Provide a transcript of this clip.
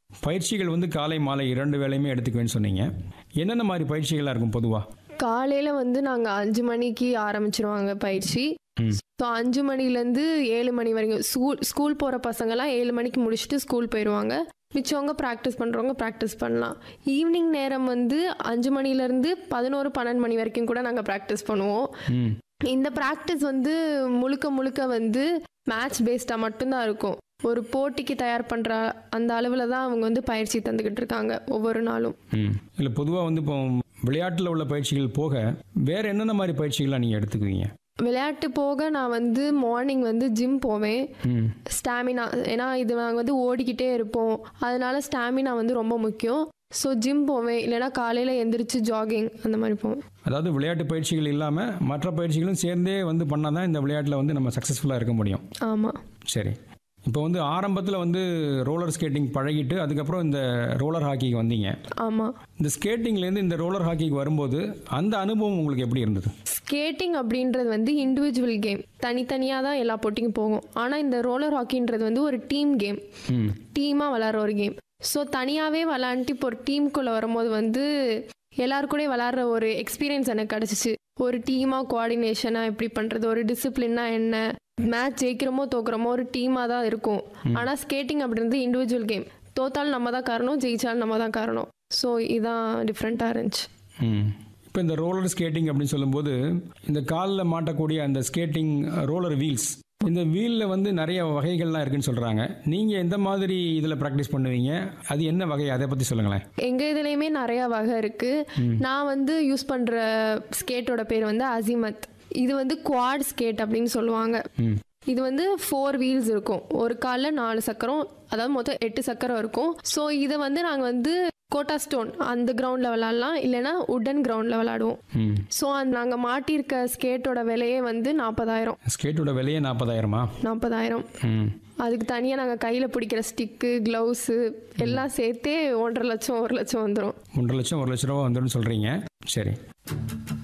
பயிற்சிகள் வந்து காலை மாலை இரண்டு வேளையுமே எடுத்துக்குவேன்னு சொன்னீங்க என்னென்ன மாதிரி பயிற்சிகளாக இருக்கும் பொதுவாக காலையில் வந்து நாங்கள் அஞ்சு மணிக்கு ஆரம்பிச்சிருவாங்க பயிற்சி ம். ஸோ அஞ்சு மணிலேருந்து ஏழு மணி வரைக்கும் ஸ்கூல் ஸ்கூல் போகிற பசங்கள்லாம் ஏழு மணிக்கு முடிச்சுட்டு ஸ்கூல் போயிடுவாங்க மிச்சவங்க ப்ராக்டிஸ் பண்ணுறவங்க ப்ராக்டிஸ் பண்ணலாம் ஈவினிங் நேரம் வந்து அஞ்சு மணிலேருந்து பதினோரு பன்னெண்டு மணி வரைக்கும் கூட நாங்கள் ப்ராக்டிஸ் பண்ணுவோம் ம் இந்த ப்ராக்டிஸ் வந்து முழுக்க முழுக்க வந்து மேட்ச் பேஸ்டாக மட்டும்தான் இருக்கும் ஒரு போட்டிக்கு தயார் பண்ணுற அந்த அளவில் தான் அவங்க வந்து பயிற்சி தந்துக்கிட்டு இருக்காங்க ஒவ்வொரு நாளும் ம் இல்லை பொதுவாக வந்து இப்போ விளையாட்டில் உள்ள பயிற்சிகள் போக வேறு என்னென்ன மாதிரி பயிற்சிகள்லாம் நீங்கள் எடுத்துக்குவீங்க விளையாட்டு போக நான் வந்து மார்னிங் வந்து ஜிம் போவேன் ம் ஸ்டாமினா ஏன்னா இது நாங்கள் வந்து ஓடிக்கிட்டே இருப்போம் அதனால ஸ்டாமினா வந்து ரொம்ப முக்கியம் ஸோ ஜிம் போவேன் இல்லைன்னா காலையில் எந்திரிச்சு ஜாகிங் அந்த மாதிரி போவேன் அதாவது விளையாட்டு பயிற்சிகள் இல்லாமல் மற்ற பயிற்சிகளும் சேர்ந்தே வந்து பண்ணால் தான் இந்த விளையாட்டில் வந்து நம்ம சக்ஸஸ்ஃபுல்லாக இருக்க முடியும் ஆமாம் சரி இப்போ வந்து ஆரம்பத்தில் வந்து ரோலர் ஸ்கேட்டிங் பழகிட்டு அதுக்கப்புறம் இந்த ரோலர் ஹாக்கிக்கு வந்தீங்க ஆமாம் இந்த ஸ்கேட்டிங்லேருந்து இந்த ரோலர் ஹாக்கிக்கு வரும்போது அந்த அனுபவம் உங்களுக்கு எப்படி இருந்தது ஸ்கேட்டிங் அப்படின்றது வந்து இண்டிவிஜுவல் கேம் தனித்தனியாக தான் எல்லா போட்டிக்கும் போகும் ஆனால் இந்த ரோலர் ஹாக்கின்றது வந்து ஒரு டீம் கேம் ம் டீமாக விளாட்ற ஒரு கேம் ஸோ தனியாகவே விளாண்டுட்டு இப்போ ஒரு டீமுக்குள்ளே வரும்போது வந்து எல்லாரு கூட விளாட்ற ஒரு எக்ஸ்பீரியன்ஸ் எனக்கு கிடச்சிச்சு ஒரு டீமாக கோஆர்டினேஷனாக எப்படி பண்ணுறது ஒரு டிசிப்ளின்னா என்ன மேட்ச் ஜெயிக்கிறோமோ தோக்குறோமோ ஒரு டீமாக தான் இருக்கும் ஆனால் ஸ்கேட்டிங் அப்படின்றது இண்டிவிஜுவல் கேம் தோத்தாலும் நம்ம தான் காரணம் ஜெயிச்சாலும் நம்ம தான் காரணம் ஸோ இதான் டிஃப்ரெண்ட்டாக இருந்துச்சு ம் இப்போ இந்த ரோலர் ஸ்கேட்டிங் அப்படின்னு சொல்லும்போது இந்த காலில் மாட்டக்கூடிய அந்த ஸ்கேட்டிங் ரோலர் வீல்ஸ் இந்த வீலில் வந்து நிறைய வகைகள்லாம் இருக்குன்னு சொல்கிறாங்க நீங்கள் எந்த மாதிரி இதில் ப்ராக்டிஸ் பண்ணுவீங்க அது என்ன வகை அதை பற்றி சொல்லுங்களேன் எங்கள் இதுலேயுமே நிறையா வகை இருக்குது நான் வந்து யூஸ் பண்ணுற ஸ்கேட்டோட பேர் வந்து அசிமத் இது வந்து குவாட் ஸ்கேட் அப்படின்னு சொல்லுவாங்க ம் இது வந்து ஃபோர் வீல்ஸ் இருக்கும் ஒரு காலில் நாலு சக்கரம் அதாவது மொத்தம் எட்டு சக்கரம் இருக்கும் ஸோ இதை வந்து நாங்கள் வந்து கோட்டா ஸ்டோன் அந்த கிரவுண்டில் விளாட்லாம் இல்லைன்னா உடன் கிரவுண்டில் விளாடுவோம் ம் ஸோ அந்த நாங்கள் மாட்டியிருக்க ஸ்கேட்டோட விலையே வந்து நாற்பதாயிரம் ஸ்கேட்டோட விலையே நாற்பதாயிரமா நாற்பதாயிரம் ம் அதுக்கு தனியாக நாங்கள் கையில் பிடிக்கிற ஸ்டிக்கு க்ளவுஸு எல்லாம் சேர்த்தே ஒன்றரை லட்சம் ஒரு லட்சம் வந்துடும் ஒன்றரை லட்சம் ஒரு லட்ச ரூபா வந்துடும் சொல்கிறீங்க சரி